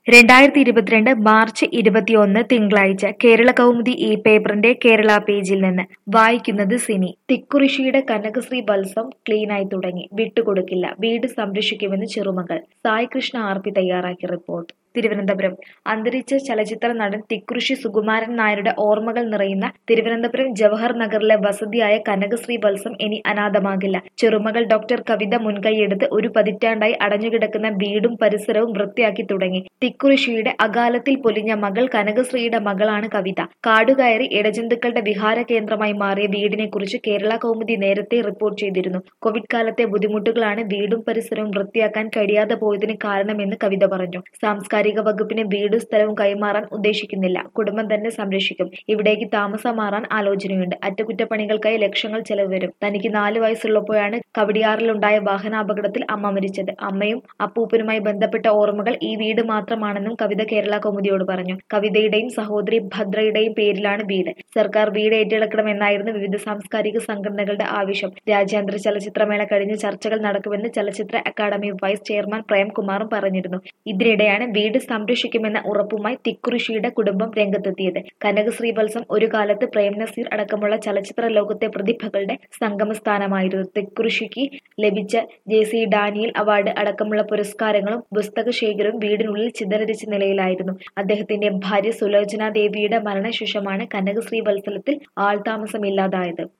രണ്ടായിരത്തി ഇരുപത്തിരണ്ട് മാർച്ച് ഇരുപത്തിയൊന്ന് തിങ്കളാഴ്ച കേരള കൗമുദി ഈ പേപ്പറിന്റെ കേരള പേജിൽ നിന്ന് വായിക്കുന്നത് സിനി തിക്കുറിശിയുടെ കനകശ്രീ വത്സം ക്ലീനായി തുടങ്ങി വിട്ടുകൊടുക്കില്ല വീട് സംരക്ഷിക്കുമെന്ന് ചെറുമകൾ സായി കൃഷ്ണ ആർ പി തയ്യാറാക്കിയ റിപ്പോർട്ട് തിരുവനന്തപുരം അന്തരിച്ച ചലച്ചിത്ര നടൻ തിക്കുറിശി സുകുമാരൻ നായരുടെ ഓർമ്മകൾ നിറയുന്ന തിരുവനന്തപുരം ജവഹർ നഗറിലെ വസതിയായ കനകശ്രീ വത്സം ഇനി അനാഥമാകില്ല ചെറുമകൾ ഡോക്ടർ കവിത മുൻകൈയെടുത്ത് ഒരു പതിറ്റാണ്ടായി അടഞ്ഞുകിടക്കുന്ന വീടും പരിസരവും വൃത്തിയാക്കി തുടങ്ങി തിക്കുറിശിയുടെ അകാലത്തിൽ പൊലിഞ്ഞ മകൾ കനകശ്രീയുടെ മകളാണ് കവിത കാടുകയറി ഇടജന്തുക്കളുടെ വിഹാര കേന്ദ്രമായി മാറിയ വീടിനെ കുറിച്ച് കേരള കൗമുദി നേരത്തെ റിപ്പോർട്ട് ചെയ്തിരുന്നു കോവിഡ് കാലത്തെ ബുദ്ധിമുട്ടുകളാണ് വീടും പരിസരവും വൃത്തിയാക്കാൻ കഴിയാതെ പോയതിന് കാരണമെന്ന് കവിത പറഞ്ഞു സാംസ്കാരിക വകുപ്പിന് വീടും സ്ഥലവും കൈമാറാൻ ഉദ്ദേശിക്കുന്നില്ല കുടുംബം തന്നെ സംരക്ഷിക്കും ഇവിടേക്ക് താമസം മാറാൻ ആലോചനയുണ്ട് അറ്റകുറ്റപ്പണികൾക്കായി ലക്ഷങ്ങൾ ചെലവ് വരും തനിക്ക് നാല് വയസ്സുള്ളപ്പോഴാണ് കവടിയാറിലുണ്ടായ വാഹനാപകടത്തിൽ അമ്മ മരിച്ചത് അമ്മയും അപ്പൂപ്പനുമായി ബന്ധപ്പെട്ട ഓർമ്മകൾ ഈ വീട് മാത്രമാണെന്നും കവിത കേരള കൗമുദിയോട് പറഞ്ഞു കവിതയുടെയും സഹോദരി ഭദ്രയുടെയും പേരിലാണ് വീട് സർക്കാർ വീട് ഏറ്റെടുക്കണമെന്നായിരുന്നു വിവിധ സാംസ്കാരിക സംഘടനകളുടെ ആവശ്യം രാജ്യാന്തര ചലച്ചിത്രമേള കഴിഞ്ഞ് ചർച്ചകൾ നടക്കുമെന്ന് ചലച്ചിത്ര അക്കാദമി വൈസ് ചെയർമാൻ പ്രേംകുമാറും പറഞ്ഞിരുന്നു ഇതിനിടെയാണ് വീട് സംരക്ഷിക്കുമെന്ന ഉറപ്പുമായി തിക്കുറിശിയുടെ കുടുംബം രംഗത്തെത്തിയത് കനകശ്രീ വത്സം ഒരു കാലത്ത് പ്രേം നസീർ അടക്കമുള്ള ചലച്ചിത്ര ലോകത്തെ പ്രതിഭകളുടെ സംഗമസ്ഥാനമായിരുന്നു തിക്കുറിശിക്ക് ലഭിച്ച ജെ സി ഡാനിയൽ അവാർഡ് അടക്കമുള്ള പുരസ്കാരങ്ങളും പുസ്തക ശേഖരവും വീടിനുള്ളിൽ ചിതറിച്ച നിലയിലായിരുന്നു അദ്ദേഹത്തിന്റെ ഭാര്യ സുലോചന ദേവിയുടെ മരണശേഷമാണ് കനകശ്രീ വത്സലത്തിൽ ആൾതാമസമില്ലാതായത്